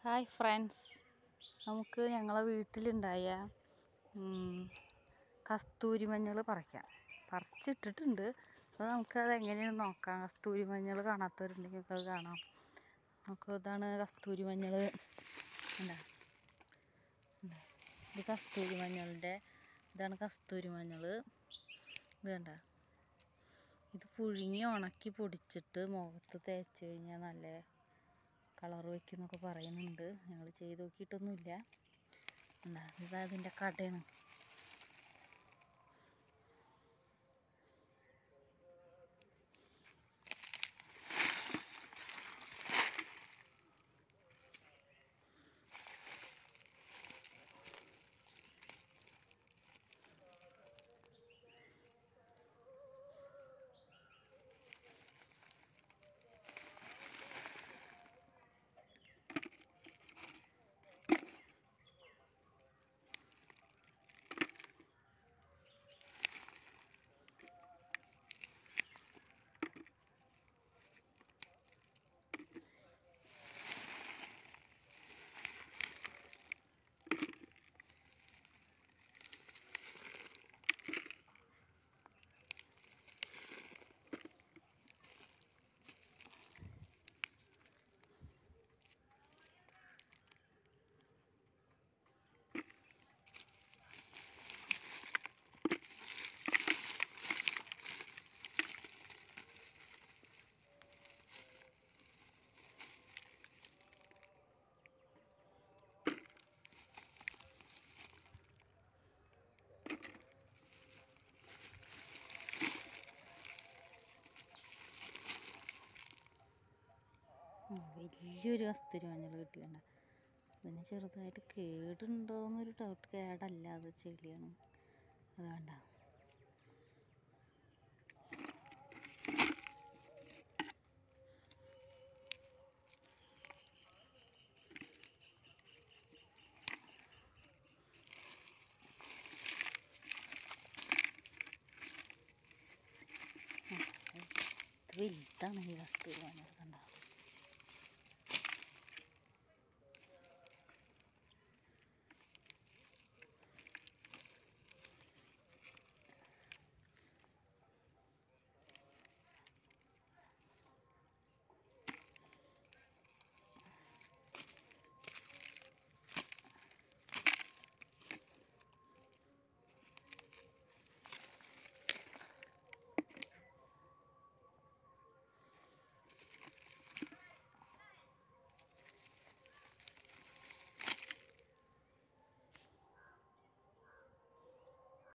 hi friends നമുക്ക് ഞങ്ങളെ വീട്ടിലുണ്ടായ ഉം, കസ്തൂരി മഞ്ഞൾ പറിക്കാം പറിച്ചിട്ടിട്ടുണ്ട് അപ്പോൾ നമുക്കത് എങ്ങനെയാണെന്ന് നോക്കാം കസ്തൂരി മഞ്ഞൾ കാണാത്തവരുണ്ടെങ്കിൽ നമുക്ക് അത് കാണാം നമുക്ക് ഇതാണ് കസ്തൂരി മഞ്ഞൾ എന്താ ഇത് കസ്തൂരി മഞ്ഞളിൻ്റെ ഇതാണ് കസ്തൂരി മഞ്ഞൾ ഇത് കണ്ട ഇത് പുഴുങ്ങി ഉണക്കി പൊടിച്ചിട്ട് മുഖത്ത് തേച്ച് കഴിഞ്ഞാൽ നല്ല കളർ വയ്ക്കുന്നൊക്കെ പറയുന്നുണ്ട് ഞങ്ങൾ ചെയ്ത് നോക്കിയിട്ടൊന്നുമില്ല എന്താ ഇതാ അതിൻ്റെ കടയാണ് ഉം, വലിയൊരു കസ്തൂരി മഞ്ഞൾ കിട്ടിയണ്ട ഇതിന് ചെറുതായിട്ട് കേടുണ്ടോ എന്നൊരു ഡൗട്ട് കേടല്ല അത് ചെളിയാണ് അത് വേണ്ട ഇത് വലുതാണ് ഈ കസ്തൂരി മഞ്ഞൾ